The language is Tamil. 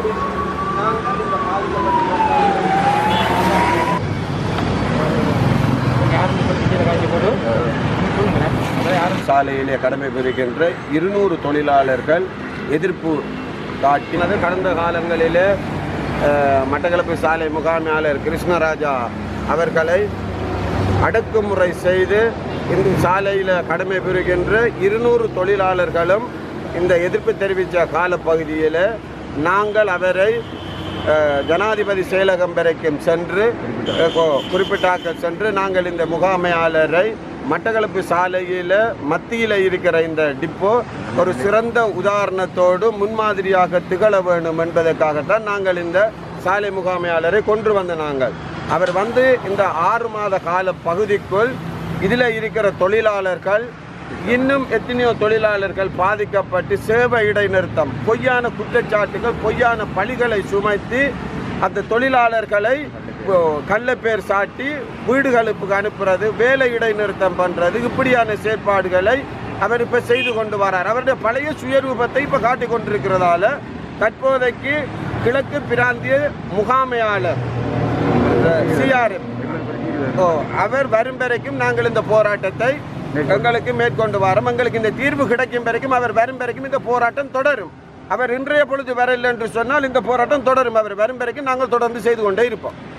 நாங்கள் இந்த பாதிக்கப்பட்ட சாலையிலே கடமை புரிகின்ற இருநூறு தொழிலாளர்கள் எதிர்ப்பு காட்டினது கடந்த காலங்களிலே அஹ், மட்டக்களப்பு சாலை முகாமையாளர் கிருஷ்ணராஜா அவர்களை அடக்குமுறை செய்து இந்த சாலையில் கடமை புரிகின்ற இருநூறு தொழிலாளர்களும் இந்த எதிர்ப்பு தெரிவித்த காலப்பகுதியில் நாங்கள் அவரை அஹ், ஜனாதிபதி செயலகம் வரைக்கும் சென்று அஹ், கொ- குறிப்பிட்டாக்க சென்று நாங்கள் இந்த முகாமையாளரை மட்டக்களப்பு சாலையில் மத்தியில் இருக்கிற இந்த டிப்போ ஒரு சிறந்த உதாரணத்தோடு முன்மாதிரியாக திகழ வேண்டும் என்பதற்காகத்தான் நாங்கள் இந்த சாலை முகாமையாளரை கொண்டு வந்த நாங்கள் அவர் வந்து இந்த ஆறு மாத கால பகுதிக்குள் இதில் இருக்கிற தொழிலாளர்கள் இன்னும் எத்தனையோ தொழிலாளர்கள் பாதிக்கப்பட்டு சேவை இடைநிறுத்தம் பொய்யான குற்றச்சாட்டுகள் பொய்யான பழிகளை சுமைத்து அந்த தொழிலாளர்களை இப்போ கள்ளப்பேர் சாட்டி வீடுகளுக்கு அனுப்புறது வேலை இடைநிறுத்தம் பண்ணுறது இப்படியான செயற்பாடுகளை அவர் இப்போ செய்து கொண்டு வரார் அவருடைய பழைய சுயரூபத்தை இப்போ காட்டிக் கொண்டிருக்கிறதால தற்போதைக்கு கிழக்கு பிராந்திய முகாமையாளர் சிஆர்எம் ஓ அவர் வரும் வரைக்கும் நாங்கள் இந்த போராட்டத்தை எங்களுக்கு மேற்கொண்டு வரோம் எங்களுக்கு இந்த தீர்வு கிடைக்கும் வரைக்கும் அவர் வரும் வரைக்கும் இந்த போராட்டம் தொடரும் அவர் இன்றைய பொழுது வரவில்லை என்று சொன்னால் இந்த போராட்டம் தொடரும் அவர் வரும் வரைக்கும் நாங்கள் தொடர்ந்து செய்து கொண்டே இருப்போம்